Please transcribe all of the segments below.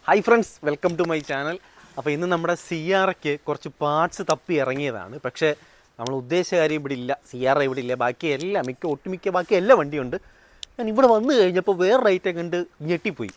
hi friends welcome to my channel അപ്പോൾ ഇന്ന് നമ്മുടെ സി ആറയ്ക്ക് കുറച്ച് പാർട്സ് തപ്പി ഇറങ്ങിയതാണ് പക്ഷേ നമ്മൾ ഉദ്ദേശിച്ച കാര്യം ഇവിടെ ഇല്ല സി ആർ ഇവിടെ ഇല്ല ബാക്കി എല്ലാം മിക്ക ഒട്ടുമിക്ക ബാക്കി എല്ലാ വണ്ടിയുണ്ട് ഞാൻ ഇവിടെ വന്നു കഴിഞ്ഞപ്പോൾ വേറെ റൈറ്റ് കണ്ട് ഞെട്ടിപ്പോയി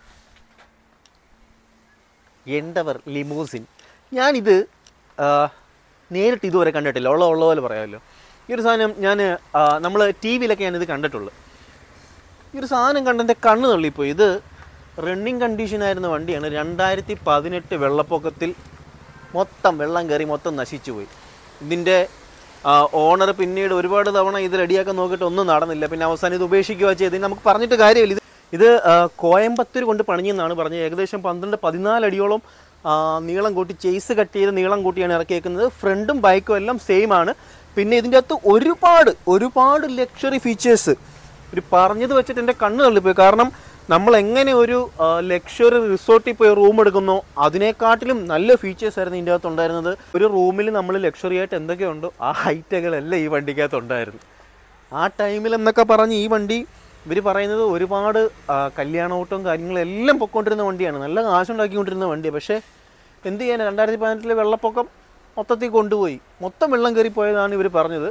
എൻഡവർ ലിമൂസിൻ ഞാനിത് ആ, നേരിട്ട് ഇതുവരെ കണ്ടിട്ടില്ല ഉള്ള ഉള്ള പോലെ പറയാമല്ലോ ഈ ഒരു സാധനം ഞാൻ നമ്മൾ ടി വിയിലൊക്കെ ഞാനിത് കണ്ടിട്ടുള്ളൂ ഈ ഒരു സാധനം കണ്ടെൻ്റെ കണ്ണ് തള്ളിപ്പോയി ഇത് റണ്ണിങ് കണ്ടീഷനായിരുന്ന വണ്ടിയാണ് രണ്ടായിരത്തി പതിനെട്ട് വെള്ളപ്പൊക്കത്തിൽ മൊത്തം വെള്ളം കയറി മൊത്തം നശിച്ചു പോയി ഇതിൻ്റെ ഓണർ പിന്നീട് ഒരുപാട് തവണ ഇത് റെഡിയാക്കാൻ നോക്കിയിട്ട് ഒന്നും നടന്നില്ല പിന്നെ അവസാനം ഇത് ഉപേക്ഷിക്കുക ചെയ്ത് നമുക്ക് പറഞ്ഞിട്ട് കാര്യമില്ല ഇത് ഇത് ആ, കോയമ്പത്തൂർ കൊണ്ട് പണിഞ്ഞെന്നാണ് പറഞ്ഞത് ഏകദേശം പന്ത്രണ്ട് പതിനാല് അടിയോളം ആ, നീളം കൂട്ടി ചേസ് കട്ട് ചെയ്ത് നീളം കൂട്ടിയാണ് ഇറക്കിയേക്കുന്നത് ഫ്രണ്ടും ബൈക്കും എല്ലാം സെയിം ആണ് പിന്നെ ഇതിൻ്റെ അകത്ത് ഒരുപാട് ഒരുപാട് ലക്ഷറി ഫീച്ചേഴ്സ് ഒരു പറഞ്ഞത് വെച്ചിട്ട് എൻ്റെ കണ്ണ് തള്ളിപ്പോയി കാരണം നമ്മൾ എങ്ങനെ ഒരു ലക്ഷറി റിസോർട്ടിൽ പോയി റൂം എടുക്കുന്നോ അതിനെക്കാട്ടിലും നല്ല ഫീച്ചേഴ്സ് ആയിരുന്നു ഇതിൻ്റെ അകത്ത് ഉണ്ടായിരുന്നത് ഒരു റൂമിൽ നമ്മൾ ലക്ഷറി ആയിട്ട് എന്തൊക്കെയുണ്ടോ ആ ഹൈറ്റുകളെല്ലാം ഈ വണ്ടിക്കകത്ത് ഉണ്ടായിരുന്നു ആ ടൈമിൽ എന്നൊക്കെ പറഞ്ഞ് ഈ വണ്ടി ഇവർ പറയുന്നത് ഒരുപാട് ആ, കല്യാണോട്ടവും കാര്യങ്ങളും എല്ലാം പൊക്കോണ്ടിരുന്ന വണ്ടിയാണ് നല്ല കാശുണ്ടാക്കിക്കൊണ്ടിരുന്ന വണ്ടിയാണ് പക്ഷേ എന്ത് ചെയ്യാൻ രണ്ടായിരത്തി പതിനെട്ടിലെ വെള്ളപ്പൊക്കം മൊത്തത്തിൽ കൊണ്ടുപോയി മൊത്തം വെള്ളം കയറി പോയതാണ് ഇവർ പറഞ്ഞത്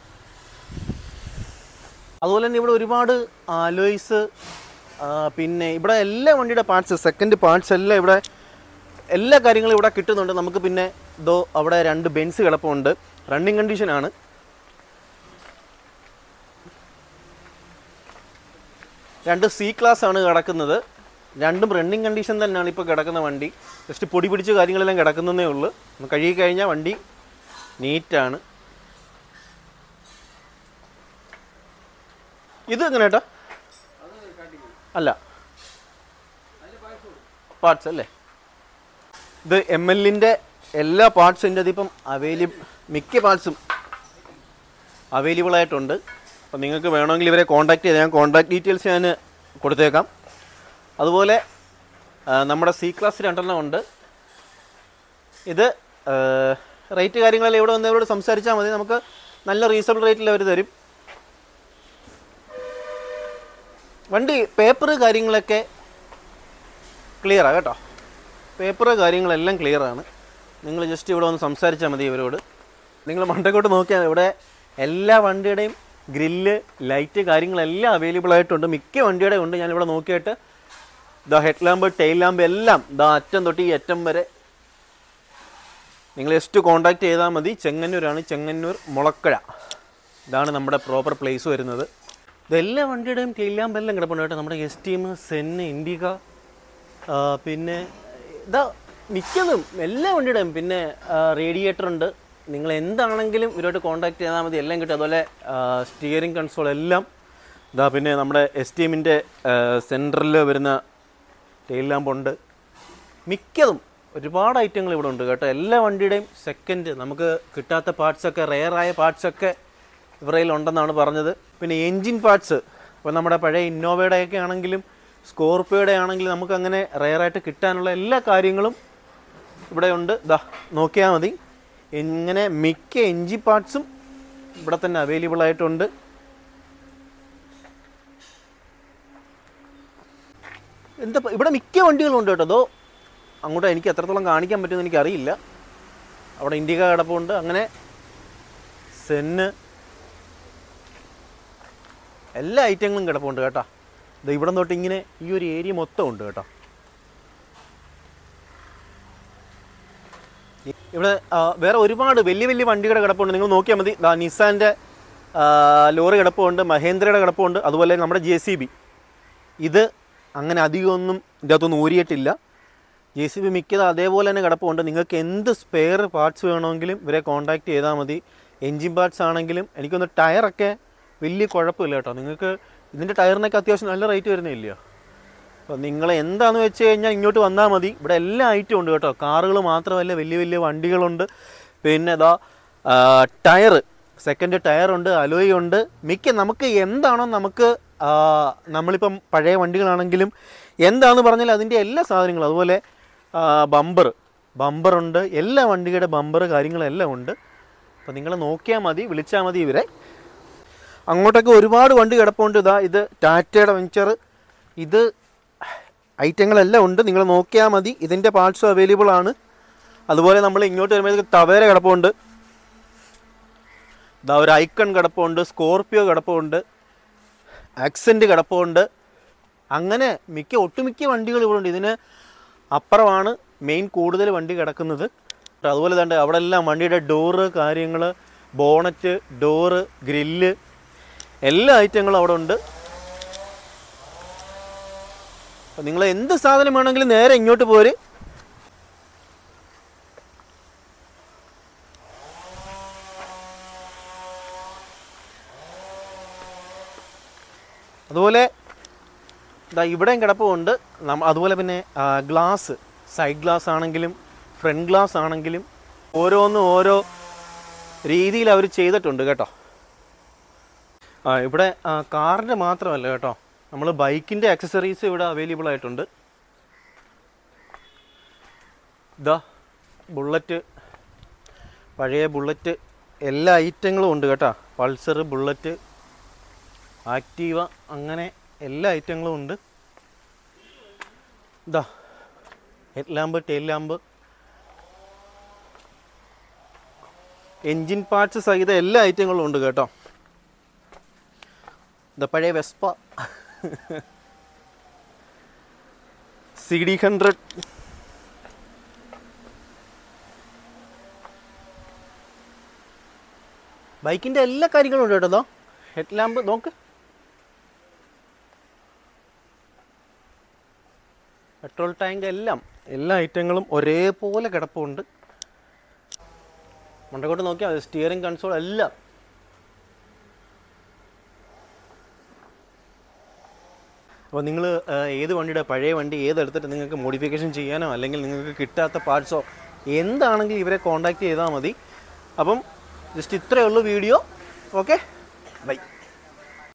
അതുപോലെ തന്നെ ഇവിടെ ഒരുപാട് ആലോയ്സ് പിന്നെ ഇവിടെ എല്ലാ വണ്ടിയുടെ പാർട്സ് സെക്കൻഡ് പാർട്സ് എല്ലാം ഇവിടെ എല്ലാ കാര്യങ്ങളും ഇവിടെ കിട്ടുന്നുണ്ട് നമുക്ക് പിന്നെ ഇതോ അവിടെ രണ്ട് ബെൻസ് കിടപ്പുണ്ട് റണ്ണിങ് കണ്ടീഷനാണ് രണ്ട് സി ക്ലാസ് ആണ് കിടക്കുന്നത് രണ്ടും റണ്ണിങ് കണ്ടീഷൻ തന്നെയാണ് ഇപ്പോൾ കിടക്കുന്ന വണ്ടി ജസ്റ്റ് പൊടി പിടിച്ച കാര്യങ്ങളെല്ലാം കിടക്കുന്നതേ ഉള്ളൂ ഒന്ന് കഴുകി കഴിഞ്ഞാൽ വണ്ടി നീറ്റാണ് ഇത് എങ്ങനെ ഏട്ടാ അല്ല പാർട്സ് അല്ലേ ഇത് എം എല്ലിൻ്റെ എല്ലാ പാർട്സിൻ്റെ അതിപ്പം അവൈലബിൾ മിക്ക പാർട്സും അവൈലബിൾ ആയിട്ടുണ്ട് അപ്പം നിങ്ങൾക്ക് വേണമെങ്കിൽ ഇവരെ കോൺടാക്ട് ചെയ്ത് ഞാൻ കോൺടാക്ട് ഡീറ്റെയിൽസ് ഞാൻ കൊടുത്തേക്കാം അതുപോലെ ആ, നമ്മുടെ സി ക്ലാസ് രണ്ടെണ്ണം ഉണ്ട് ഇത് റേറ്റ് കാര്യങ്ങളെല്ലാം ഇവിടെ വന്നവരോട് സംസാരിച്ചാൽ മതി നമുക്ക് നല്ല റീസണബിൾ റേറ്റിൽ അവർ തരും വണ്ടി പേപ്പർ കാര്യങ്ങളൊക്കെ ക്ലിയറാണ് കേട്ടോ പേപ്പർ കാര്യങ്ങളെല്ലാം ക്ലിയറാണ് നിങ്ങൾ ജസ്റ്റ് ഇവിടെ വന്ന് സംസാരിച്ചാൽ മതി ഇവരോട് നിങ്ങൾ മണ്ടക്കോട്ട് നോക്കിയാൽ ഇവിടെ എല്ലാ വണ്ടിയുടെയും ഗ്രില്ല് ലൈറ്റ് കാര്യങ്ങളെല്ലാം അവൈലബിൾ ആയിട്ടുണ്ട് മിക്ക വണ്ടിയുടെ ഉണ്ട് ഞാനിവിടെ നോക്കിയിട്ട് ദാ ഹെഡ് ലാമ്പ് ടെയിൽ ലാമ്പ് എല്ലാം ദാ അറ്റം തൊട്ട് ഈ അറ്റം വരെ നിങ്ങൾ ജസ്റ്റ് കോൺടാക്ട് ചെയ്താൽ മതി ചെങ്ങന്നൂരാണ് ചെങ്ങന്നൂർ മുളക്കഴ ഇതാണ് നമ്മുടെ പ്രോപ്പർ പ്ലേസ് വരുന്നത് ഇതെല്ലാ വണ്ടിയുടെയും ടെയിൽ ലാമ്പ് എല്ലാം കിടപ്പുണ്ട് കേട്ടോ നമ്മുടെ എസ് ടീം സെന്ന് ഇൻഡിക ആ, പിന്നെ ഇതാ മിക്കതും എല്ലാ വണ്ടിയുടെയും പിന്നെ റേഡിയേറ്റർ ഉണ്ട് നിങ്ങൾ എന്താണെങ്കിലും ഇവരോട്ട് കോൺടാക്ട് ചെയ്താൽ മതി എല്ലാം കിട്ടും അതുപോലെ സ്റ്റിയറിംഗ് കൺസോൾ എല്ലാം ഇതാ പിന്നെ നമ്മുടെ എസ് ടീമിൻ്റെ സെൻറ്ററിൽ വരുന്ന ടെയിൽ ലാമ്പുണ്ട് മിക്കതും ഒരുപാട് ഐറ്റങ്ങൾ ഇവിടെ ഉണ്ട് കേട്ടോ എല്ലാ വണ്ടിയുടെയും സെക്കൻഡ് നമുക്ക് കിട്ടാത്ത പാർട്സൊക്കെ റെയറായ പാർട്സൊക്കെ ഇവരയിൽ ഉണ്ടെന്നാണ് പറഞ്ഞത് പിന്നെ എൻജിൻ പാർട്സ് ഇപ്പോൾ നമ്മുടെ പഴയ ഇന്നോവയുടെ ഒക്കെ ആണെങ്കിലും സ്കോർപ്പിയോയുടെ ആണെങ്കിലും നമുക്ക് അങ്ങനെ റെയറായിട്ട് കിട്ടാനുള്ള എല്ലാ കാര്യങ്ങളും ഇവിടെ ഉണ്ട് ഇതാ നോക്കിയാൽ മതി ഇങ്ങനെ മിക്ക എൻജിൻ പാർട്സും ഇവിടെ തന്നെ അവൈലബിൾ ആയിട്ടുണ്ട് എന്താ ഇപ്പൊ- ഇവിടെ മിക്ക വണ്ടികളും ഉണ്ട് കേട്ടോ അതോ അങ്ങോട്ട് എനിക്ക് എത്രത്തോളം കാണിക്കാൻ പറ്റുമെന്ന് എനിക്കറിയില്ല അവിടെ ഇൻഡിക കിടപ്പുണ്ട് അങ്ങനെ സെന്ന് എല്ലാ ഐറ്റങ്ങളും കിടപ്പുണ്ട് കേട്ടോ ഇത് ഇവിടെ തൊട്ട് ഇങ്ങനെ ഈ ഒരു ഏരിയ മൊത്തം ഉണ്ട് കേട്ടോ ഇവിടെ ആ, വേറെ ഒരുപാട് വലിയ വലിയ വണ്ടികളുടെ കിടപ്പുണ്ട് നിങ്ങൾ നോക്കിയാൽ മതി ദാ നിസാൻ്റെ ആ, ലോറി കിടപ്പുണ്ട് മഹേന്ദ്രയുടെ കിടപ്പുണ്ട് അതുപോലെ നമ്മുടെ ജെ സി ബി ഇത് അങ്ങനെ അധികമൊന്നും ഇതിൻ്റെ അകത്തൊന്നും ഊരിയിട്ടില്ല ജെ സി ബി മിക്കത് അതേപോലെ തന്നെ കിടപ്പുണ്ട് നിങ്ങൾക്ക് എന്ത് സ്പെയർ പാർട്സ് വേണമെങ്കിലും ഇവരെ കോൺടാക്ട് ചെയ്താൽ മതി എൻജിൻ പാർട്സ് ആണെങ്കിലും എനിക്കൊന്ന് ടയറൊക്കെ വലിയ കുഴപ്പമില്ല കേട്ടോ നിങ്ങൾക്ക് ഇതിൻ്റെ ടയറിനൊക്കെ അത്യാവശ്യം നല്ല റേറ്റ് വരുന്നില്ലയോ അപ്പോൾ നിങ്ങൾ എന്താണെന്ന് വെച്ച് കഴിഞ്ഞാൽ ഇങ്ങോട്ട് വന്നാൽ മതി ഇവിടെ എല്ലാ ഐറ്റം ഉണ്ട് കേട്ടോ കാറുകൾ മാത്രമല്ല വലിയ വലിയ വണ്ടികളുണ്ട് പിന്നെ ഇതാ ടയർ സെക്കൻഡ് ടയറുണ്ട് അലോയ് ഉണ്ട് മിക്ക നമുക്ക് എന്താണോ നമുക്ക് ആ, നമ്മളിപ്പം പഴയ വണ്ടികളാണെങ്കിലും എന്താണെന്ന് പറഞ്ഞാൽ അതിൻ്റെ എല്ലാ സാധനങ്ങളും അതുപോലെ ബമ്പർ ബമ്പറുണ്ട് എല്ലാ വണ്ടിയുടെ ബമ്പർ കാര്യങ്ങളെല്ലാം ഉണ്ട് അപ്പോൾ നിങ്ങൾ നോക്കിയാൽ മതി വിളിച്ചാൽ മതി ഇവരെ അങ്ങോട്ടൊക്കെ ഒരുപാട് വണ്ടി കിടപ്പുണ്ട് ഇതാ ഇത് ടാറ്റയുടെ വെഞ്ചർ ഇത് ഐറ്റങ്ങളെല്ലാം ഉണ്ട് നിങ്ങൾ നോക്കിയാൽ മതി ഇതിൻ്റെ പാർട്സും അവൈലബിൾ ആണ് അതുപോലെ നമ്മൾ ഇങ്ങോട്ട് വരുമ്പോഴത്തേക്ക് തവേര കിടപ്പുണ്ട് ഇതാ ഒരു ഐക്കൺ കിടപ്പുണ്ട് സ്കോർപ്പിയോ കിടപ്പുണ്ട് ആക്സെൻറ്റ് കിടപ്പുണ്ട് അങ്ങനെ മിക്ക ഒട്ടുമിക്ക വണ്ടികൾ ഇവിടെ ഉണ്ട് ഇതിന് അപ്പുറമാണ് മെയിൻ കൂടുതൽ വണ്ടി കിടക്കുന്നത് അതുപോലെ തന്നെ അവിടെ എല്ലാം വണ്ടിയുടെ ഡോറ് കാര്യങ്ങൾ ബോണറ്റ് ഡോറ് ഗ്രില്ല് എല്ലാ ഐറ്റങ്ങളും അവിടെ ഉണ്ട് അപ്പോൾ നിങ്ങൾ എന്ത് സാധനം വേണമെങ്കിലും നേരെ ഇങ്ങോട്ട് പോര് അതുപോലെ ഇതാ ഇവിടെയും കിടപ്പുണ്ട് നമ്മ അതുപോലെ പിന്നെ ഗ്ലാസ് സൈഡ് ഗ്ലാസ് ആണെങ്കിലും ഫ്രണ്ട് ഗ്ലാസ് ആണെങ്കിലും ഓരോന്നും ഓരോ രീതിയിൽ അവർ ചെയ്തിട്ടുണ്ട് കേട്ടോ ആ ഇവിടെ ആ, കാറിൻ്റെ മാത്രമല്ല കേട്ടോ നമ്മൾ ബൈക്കിൻ്റെ അക്സസറീസ് ഇവിടെ അവൈലബിൾ ആയിട്ടുണ്ട് ഇതാ ബുള്ളറ്റ് പഴയ ബുള്ളറ്റ് എല്ലാ ഐറ്റങ്ങളും ഉണ്ട് കേട്ടോ പൾസർ ബുള്ളറ്റ് ആക്റ്റീവ അങ്ങനെ എല്ലാ ഐറ്റങ്ങളും ഉണ്ട് ഇതാ head lamp tail lamp engine parts സഹിതം എല്ലാ ഐറ്റങ്ങളും ഉണ്ട് കേട്ടോ ഇതാ പഴയ വെസ്പ സി ഡി ഹൺഡ്രഡ് ബൈക്കിൻ്റെ എല്ലാ കാര്യങ്ങളും ഉണ്ട് കേട്ടോ ഹെഡ് ലാമ്പ് നോക്ക് പെട്രോൾ ടാങ്ക് എല്ലാം എല്ലാ ഐറ്റങ്ങളും ഒരേപോലെ കിടപ്പുണ്ട് മണ്ടക്കോട്ട് നോക്കിയാൽ മതി സ്റ്റിയറിംഗ് കൺസോൾ എല്ലാം അപ്പോൾ നിങ്ങൾ ഏത് വണ്ടിയുടെ പഴയ വണ്ടി ഏതെടുത്തിട്ട് നിങ്ങൾക്ക് മോഡിഫിക്കേഷൻ ചെയ്യാനോ അല്ലെങ്കിൽ നിങ്ങൾക്ക് കിട്ടാത്ത പാർട്സോ എന്താണെങ്കിലും ഇവരെ കോൺടാക്റ്റ് ചെയ്താൽ മതി അപ്പം ജസ്റ്റ് ഇത്രയേ ഉള്ളൂ വീഡിയോ ഓക്കെ ബൈ